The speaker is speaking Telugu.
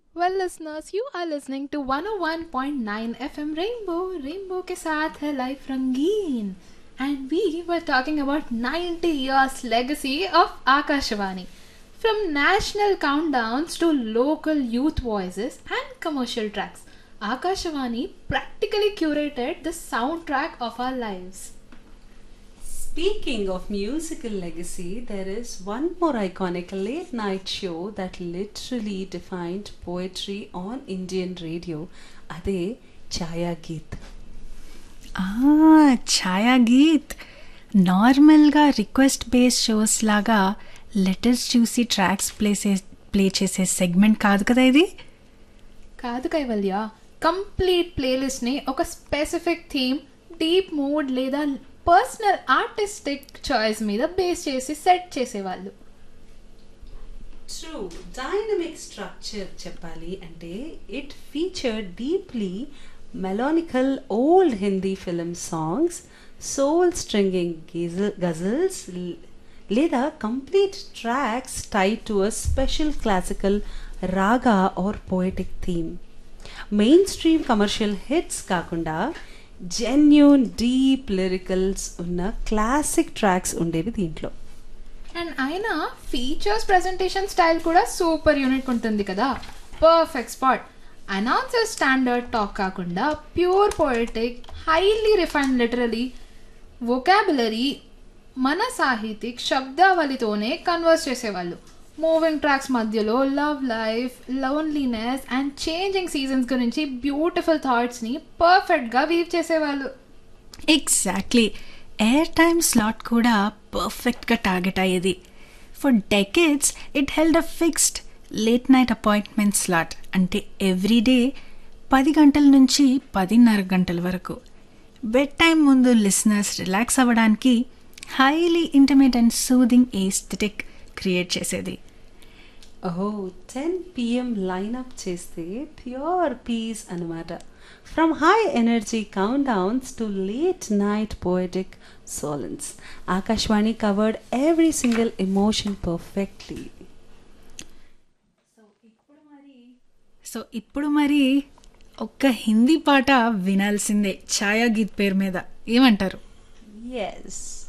Well, listeners, you are listening to 101.9 FM Rainbow. Rainbow के साथ है life रंगीन. And we were talking about 90 years legacy of Akashvani. From national countdowns to local youth voices and commercial tracks, Akashvani practically curated the soundtrack of our lives. Speaking of musical legacy, there is one more iconic late night show that literally defined poetry on Indian radio. అదే ఛాయా గీత్ ఛాయా గీత్ నార్మల్గా రిక్వెస్ట్ బేస్డ్ షోస్ లాగా లెటర్స్ చూసి ట్రాక్స్ ప్లే ప్లే చేసే సెగ్మెంట్ కాదు కదా ఇది కాదు కైవల్య కంప్లీట్ ప్లేలిస్ట్ని ఒక స్పెసిఫిక్ థీమ్ డీప్ మూడ్ లేదా పర్సనల్ ఆర్టిస్టిక్ చాయిస్ మీద బేస్ చేసి సెట్ చేసేవాళ్ళు ట్రూ డైనమిక్ స్ట్రక్చర్ చెప్పాలి అంటే it feature deeply melancholic old Hindi film songs soul stirring ghazals లేదా complete tracks tied to a special classical raga or poetic theme mainstream commercial hits కాకుండా జెన్యూన్ డీప్ లిరికల్స్ ఉన్న క్లాసిక్ ట్రాక్స్ ఉండేవి దీంట్లో అండ్ అయినా ఫీచర్స్ ప్రెజెంటేషన్ స్టైల్ కూడా సూపర్ యూనిక్ ఉంటుంది కదా perfect spot announcer standard talk కాకుండా pure poetic highly refine literally vocabulary మన సాహితిక్ శబ్దావళితోనే కన్వర్స్ చేసేవాళ్ళు మూవింగ్ ట్రాక్స్ మధ్యలో love life loneliness and changing seasons గురించి బ్యూటిఫుల్ థాట్స్ని పర్ఫెక్ట్గా వీవ్ చేసేవాళ్ళు ఎగ్జాక్ట్లీ ఎయిర్ టైమ్ స్లాట్ కూడా పర్ఫెక్ట్గా టార్గెట్ అయ్యేది for decades it held a fixed late night appointment slot అంటే ఎవ్రీడే పది గంటల నుంచి పదిన్నర గంటల వరకు బెడ్ టైం ముందు లిసనర్స్ రిలాక్స్ అవ్వడానికి highly intimate and soothing aesthetic create చేసేది ఓహో టెన్ పిఎం లైనప్ చేస్తే ప్యూర్ పీస్ అనమాట from high energy countdowns to late night poetic solace Akashvani covered every single emotion perfectly so ఇప్పుడు మరి ఒక్క హిందీ పాట వినాల్సిందే ఛాయా గీత్ పేరు మీద ఏమంటారు ఎస్